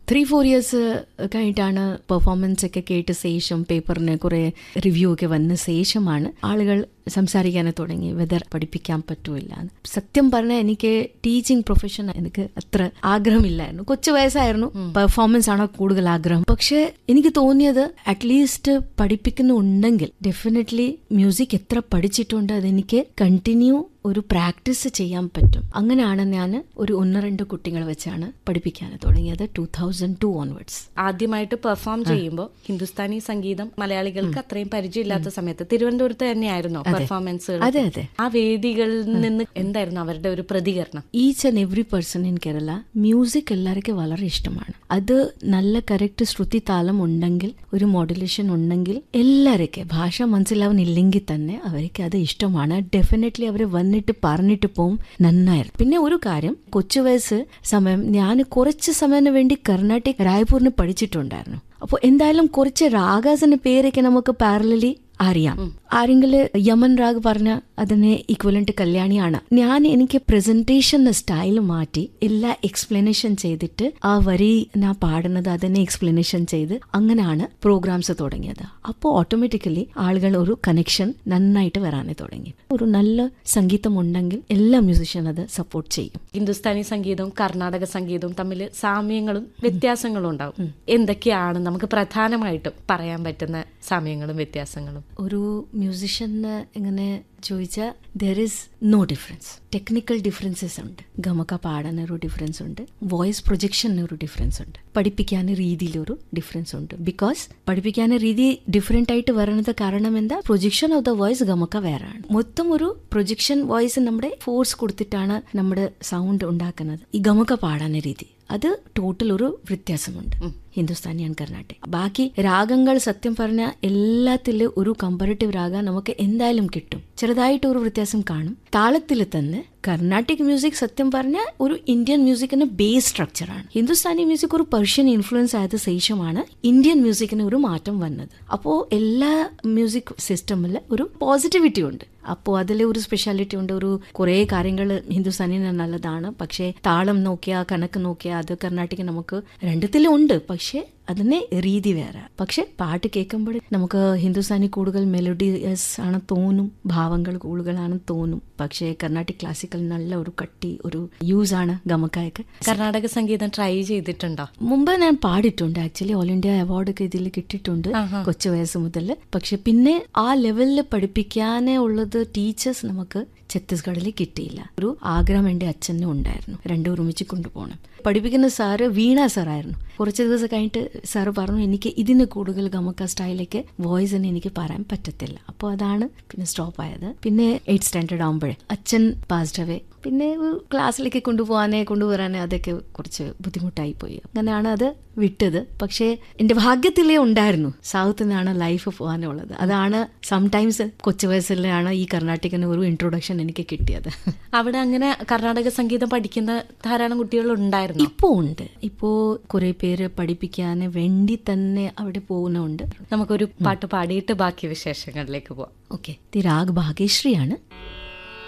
three four years കഴിഞ്ഞിട്ടാണ് performance ഒക്കെ കേട്ട് ശേഷം പേപ്പറിന് കുറെ റിവ്യൂ ഒക്കെ വന്ന ശേഷമാണ് ആളുകൾ സംസാരിക്കാൻ തുടങ്ങി വെതർ പഠിപ്പിക്കാൻ പറ്റൂല സത്യം പറഞ്ഞാൽ എനിക്ക് ടീച്ചിങ് പ്രൊഫഷൻ എനിക്ക് അത്ര ആഗ്രഹമില്ലായിരുന്നു കൊച്ചു വയസ്സായിരുന്നു പെർഫോമൻസ് ആണ് കൂടുതൽ ആഗ്രഹം പക്ഷെ എനിക്ക് തോന്നിയത് അറ്റ്ലീസ്റ്റ് പഠിപ്പിക്കുന്നുണ്ടെങ്കിൽ ഡെഫിനറ്റ്ലി മ്യൂസിക് എത്ര പഠിച്ചിട്ടുണ്ട് അതെനിക്ക് കണ്ടിന്യൂ ഒരു പ്രാക്ടീസ് ചെയ്യാൻ പറ്റും അങ്ങനെയാണ് ഞാൻ ഒരു ഒന്ന് രണ്ട് കുട്ടികളെ വെച്ചാണ് പഠിപ്പിക്കാൻ തുടങ്ങിയത് ടൂ തൗസൻഡ് ടു ഓൺവേർഡ്സ് ആദ്യമായിട്ട് പെർഫോം ചെയ്യുമ്പോൾ ഹിന്ദുസ്ഥാനി സംഗീതം മലയാളികൾക്ക് അത്രയും പരിചയമില്ലാത്ത സമയത്ത് തിരുവനന്തപുരത്ത് തന്നെയായിരുന്നു പെർഫോമൻസ് അതെ അതെ ആ വേദികളിൽ നിന്ന് എന്തായിരുന്നു അവരുടെ ഒരു പ്രതികരണം each and every person in Kerala music എല്ലാവർക്കും വളരെ ഇഷ്ടമാണ് അത് നല്ല കറക്റ്റ് ശ്രുതി താളം ഉണ്ടെങ്കിൽ ഒരു മോഡുലേഷൻ ഉണ്ടെങ്കിൽ എല്ലാവർക്കും ഭാഷ മനസ്സിലാവുന്നില്ലെങ്കിൽ തന്നെ അവർക്ക് അത് ഇഷ്ടമാണ് ഡെഫിനറ്റ്ലി അവർ വന്നിട്ട് പറഞ്ഞിട്ട് പോവും നന്നായിരുന്നു പിന്നെ ഒരു കാര്യം കൊച്ചു വയസ്സ് സമയം ഞാൻ കുറച്ച് സമയത്തിന് വേണ്ടി കർണാട്ടിക് റായ്പൂരിന് പഠിച്ചിട്ടുണ്ടായിരുന്നു അപ്പോൾ എന്തായാലും കുറച്ച് രാഗാസിന്റെ പേരൊക്കെ നമുക്ക് പാരലലി അറിയാം ആരെങ്കിലും യമൻ രാഗ് പറഞ്ഞ അതിനെ ഇക്വലന്റ് കല്യാണിയാണ് ഞാൻ എനിക്ക് പ്രസന്റേഷൻ സ്റ്റൈൽ മാറ്റി എല്ലാ എക്സ്പ്ലനേഷൻ ചെയ്തിട്ട് ആ വരി ഞാൻ പാടുന്നത് അതിനെ എക്സ്പ്ലനേഷൻ ചെയ്ത് അങ്ങനെയാണ് പ്രോഗ്രാംസ് തുടങ്ങിയത് അപ്പോൾ ഓട്ടോമാറ്റിക്കലി ആളുകൾ ഒരു കണക്ഷൻ നന്നായിട്ട് വരാനേ തുടങ്ങി ഒരു നല്ല സംഗീതം ഉണ്ടെങ്കിൽ എല്ലാ മ്യൂസിഷ്യൻ അത് സപ്പോർട്ട് ചെയ്യും ഹിന്ദുസ്ഥാനി സംഗീതവും കർണാടക സംഗീതവും തമ്മിൽ സാമ്യങ്ങളും വ്യത്യാസങ്ങളും ഉണ്ടാവും എന്തൊക്കെയാണ് നമുക്ക് പ്രധാനമായിട്ടും പറയാൻ പറ്റുന്ന സാമ്യങ്ങളും വ്യത്യാസങ്ങളും ഒരു മ്യൂസിഷ്യന് എങ്ങനെ ചോദിച്ചാൽ there is no difference technical differences ഉണ്ട് ഗമക പാടാൻ ഒരു ഡിഫറൻസ് ഉണ്ട് വോയിസ് പ്രൊജക്ഷന് ഒരു ഡിഫറൻസ് ഉണ്ട് പഠിപ്പിക്കാൻ രീതിയിൽ ഒരു ഡിഫറൻസ് ഉണ്ട് ബിക്കോസ് പഠിപ്പിക്കാൻ രീതി ഡിഫറെന്റ് ആയിട്ട് വരുന്നത് കാരണം എന്താ projection of the voice gamaka വേറാണ് മൊത്തം ഒരു പ്രൊജക്ഷൻ വോയിസ് നമ്മുടെ ഫോഴ്സ് കൊടുത്തിട്ടാണ് നമ്മുടെ സൗണ്ട് ഉണ്ടാക്കുന്നത് ഈ ഗമക പാടാൻ രീതി അത് ടോട്ടൽ ഒരു വ്യത്യാസമുണ്ട് ഹിന്ദുസ്ഥാനി ആൻഡ് കർണാടക ബാക്കി രാഗങ്ങൾ സത്യം പറഞ്ഞ എല്ലാത്തിലും ഒരു കമ്പാരിറ്റീവ് രാഗ നമുക്ക് എന്തായാലും കിട്ടും ചെറുതായിട്ട് ഒരു വ്യത്യാസം കാണും താളത്തിൽ തന്നെ കർണാട്ടിക് മ്യൂസിക് സത്യം പറഞ്ഞ ഒരു ഇന്ത്യൻ മ്യൂസിക്കിന് ബേസ് സ്ട്രക്ചറാണ് ഹിന്ദുസ്ഥാനി മ്യൂസിക് ഒരു പേർഷ്യൻ ഇൻഫ്ലുവൻസ് ആയത് ശേഷമാണ് ഇന്ത്യൻ മ്യൂസിക്കിന് ഒരു മാറ്റം വന്നത് അപ്പോൾ എല്ലാ മ്യൂസിക് സിസ്റ്റമിൽ ഒരു പോസിറ്റിവിറ്റി ഉണ്ട് അപ്പോൾ അതിൽ ഒരു സ്പെഷ്യാലിറ്റി ഉണ്ട് ഒരു കുറേ കാര്യങ്ങൾ ഹിന്ദുസ്ഥാനിന് നല്ലതാണ് പക്ഷേ താളം നോക്കിയാൽ കണക്ക് നോക്കിയാൽ അത് കർണാട്ടിക് നമുക്ക് രണ്ടത്തിലും ഉണ്ട് പക്ഷേ അതിനെ രീതി വേറെ പക്ഷെ പാട്ട് കേൾക്കുമ്പോൾ നമുക്ക് ഹിന്ദുസ്ഥാനി കൂടുതൽ മെലഡിയസ് ആണ് തോന്നും ഭാവങ്ങൾ കൂടുതലാണ് തോന്നും പക്ഷേ കർണാട്ടിക് ക്ലാസിക്കൽ നല്ല ഒരു കട്ടി ഒരു യൂസ് ആണ് ഗമക്കായൊക്കെ കർണാടക സംഗീതം ട്രൈ ചെയ്തിട്ടുണ്ടോ മുമ്പ് ഞാൻ പാടിയിട്ടുണ്ട് ആക്ച്വലി ഓൾ ഇന്ത്യ അവാർഡ് ഒക്കെ ഇതിൽ കിട്ടിയിട്ടുണ്ട് കൊച്ചു വയസ്സ് മുതൽ പക്ഷെ പിന്നെ ആ ലെവലിൽ പഠിപ്പിക്കാനേ ഉള്ളത് ടീച്ചേഴ്സ് നമുക്ക് ഛത്തീസ്ഗഡിൽ കിട്ടിയില്ല ഒരു ആഗ്രഹം എൻ്റെ അച്ഛനും ഉണ്ടായിരുന്നു രണ്ടും ഒരുമിച്ച് കൊണ്ടുപോകണം പഠിപ്പിക്കുന്ന സാറ് വീണ സാറായിരുന്നു കുറച്ച് ദിവസം കഴിഞ്ഞിട്ട് സാറ് പറഞ്ഞു എനിക്ക് ഇതിന് കൂടുതൽ ഗമക്ക സ്റ്റൈലേക്ക് വോയിസിന് എനിക്ക് പറയാൻ പറ്റത്തില്ല അപ്പോൾ അതാണ് പിന്നെ സ്റ്റോപ്പ് ആയത് പിന്നെ എയ്റ്റ് സ്റ്റാൻഡേർഡ് ആകുമ്പോഴേ അച്ഛൻ പാസ്ഡ് അവേ പിന്നെ ക്ലാസ്സിലേക്ക് കൊണ്ടുപോകാനേ കൊണ്ടുവരാനേ അതൊക്കെ കുറച്ച് ബുദ്ധിമുട്ടായി പോയി അങ്ങനെയാണ് അത് വിട്ടത് പക്ഷേ എൻ്റെ ഭാഗ്യത്തിലേ ഉണ്ടായിരുന്നു സൗത്തിൽ നിന്നാണ് ലൈഫ് പോകാനുള്ളത് അതാണ് സംടൈംസ് കൊച്ചു വയസ്സിലാണ് ഈ കർണാട്ടിക്കിന് ഒരു ഇൻട്രൊഡക്ഷൻ എനിക്ക് കിട്ടിയത് അവിടെ അങ്ങനെ കർണാടക സംഗീതം പഠിക്കുന്ന ധാരാളം കുട്ടികൾ ഉണ്ടായിരുന്നു ഇപ്പോൾ ഉണ്ട് ഇപ്പോൾ കുറെ പേര് പഠിപ്പിക്കാൻ വേണ്ടി തന്നെ അവിടെ പോകുന്നുണ്ട് നമുക്കൊരു പാട്ട് പാടിയിട്ട് ബാക്കി വിശേഷങ്ങളിലേക്ക് പോവാം ഓക്കെ ഇത് രാഗ് ഭാഗ്യശ്രീയാണ്